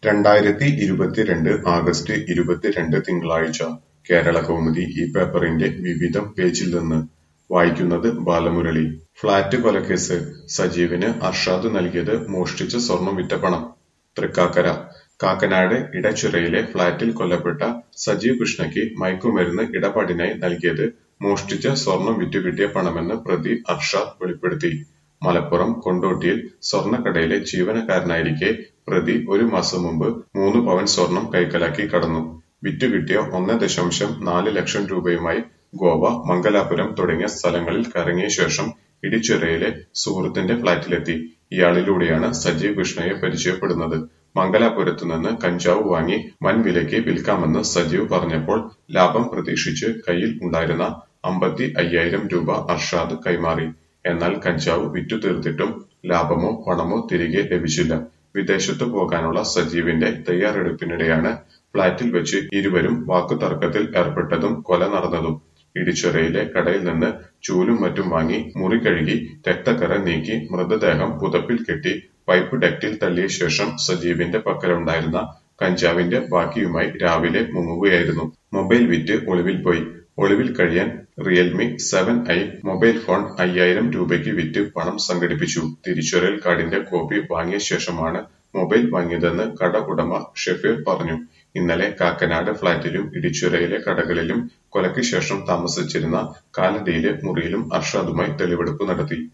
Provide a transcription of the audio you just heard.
രണ്ടായിരത്തി ഇരുപത്തിരണ്ട് ആഗസ്റ്റ് ഇരുപത്തിരണ്ട് തിങ്കളാഴ്ച കേരളകൗമുദി ഈ പേപ്പറിന്റെ വിവിധം പേജിൽ നിന്ന് വായിക്കുന്നത് ബാലമുരളി ഫ്ളാറ്റ് കൊലക്കേസ് സജീവിന് അർഷാദ് നൽകിയത് മോഷ്ടിച്ച സ്വർണം വിറ്റ പണം തൃക്കാക്കര കാക്കനാട് ഇടച്ചിറയിലെ ഫ്ളാറ്റിൽ കൊല്ലപ്പെട്ട സജീവ് കൃഷ്ണയ്ക്ക് മയക്കുമരുന്ന് ഇടപാടിനായി നൽകിയത് മോഷ്ടിച്ച സ്വർണം വിറ്റുകിട്ടിയ പണമെന്ന് പ്രതി അർഷാദ് വെളിപ്പെടുത്തി മലപ്പുറം കൊണ്ടോട്ടിയിൽ സ്വർണ്ണക്കടയിലെ ജീവനക്കാരനായിരിക്കെ പ്രതി ഒരു മാസം മുമ്പ് മൂന്ന് പവൻ സ്വർണം കൈക്കലാക്കി കടന്നു വിറ്റുകിട്ടിയ ഒന്ന് ദശാംശം നാല് ലക്ഷം രൂപയുമായി ഗോവ മംഗലാപുരം തുടങ്ങിയ സ്ഥലങ്ങളിൽ കറങ്ങിയ ശേഷം ഇടിച്ചിറയിലെ സുഹൃത്തിന്റെ ഫ്ളാറ്റിലെത്തി ഇയാളിലൂടെയാണ് സജീവ് കൃഷ്ണയെ പരിചയപ്പെടുന്നത് മംഗലാപുരത്തു നിന്ന് കഞ്ചാവ് വാങ്ങി വൻ വിലയ്ക്ക് വിൽക്കാമെന്ന് സജീവ് പറഞ്ഞപ്പോൾ ലാഭം പ്രതീക്ഷിച്ച് കയ്യിൽ ഉണ്ടായിരുന്ന അമ്പത്തി അയ്യായിരം രൂപ അർഷാദ് കൈമാറി എന്നാൽ കഞ്ചാവ് വിറ്റു തീർത്തിട്ടും ലാഭമോ പണമോ തിരികെ ലഭിച്ചില്ല വിദേശത്തു പോകാനുള്ള സജീവിന്റെ തയ്യാറെടുപ്പിനിടെയാണ് ഫ്ളാറ്റിൽ വെച്ച് ഇരുവരും വാക്കുതർക്കത്തിൽ ഏർപ്പെട്ടതും കൊല നടന്നതും ഇടിച്ചിറയിലെ കടയിൽ നിന്ന് ചൂലും മറ്റും വാങ്ങി മുറി കഴുകി രക്തക്കറ നീക്കി മൃതദേഹം പുതപ്പിൽ കെട്ടി പൈപ്പ് ഡക്റ്റിൽ തള്ളിയ ശേഷം സജീവിന്റെ പക്കലുണ്ടായിരുന്ന കഞ്ചാവിന്റെ ബാക്കിയുമായി രാവിലെ മുങ്ങുകയായിരുന്നു മൊബൈൽ വിറ്റ് ഒളിവിൽ പോയി ഒളിവിൽ കഴിയാൻ Realme seven I mobile phone അയ്യായിരം രൂപയ്ക്ക് വിറ്റ് പണം സംഘടിപ്പിച്ചു തിരിച്ചറിയൽ കാർഡിന്റെ കോപ്പി വാങ്ങിയ ശേഷമാണ് മൊബൈൽ വാങ്ങിയതെന്ന് കട ഉടമ ഷെഫീർ പറഞ്ഞു ഇന്നലെ കാക്കനാട് ഫ്ളാറ്റിലും ഇടിച്ചുരയിലെ കടകളിലും കൊലയ്ക്ക് ശേഷം താമസിച്ചിരുന്ന കാലടിയിലെ മുറിയിലും അർഷാദുമായി തെളിവെടുപ്പ് നടത്തി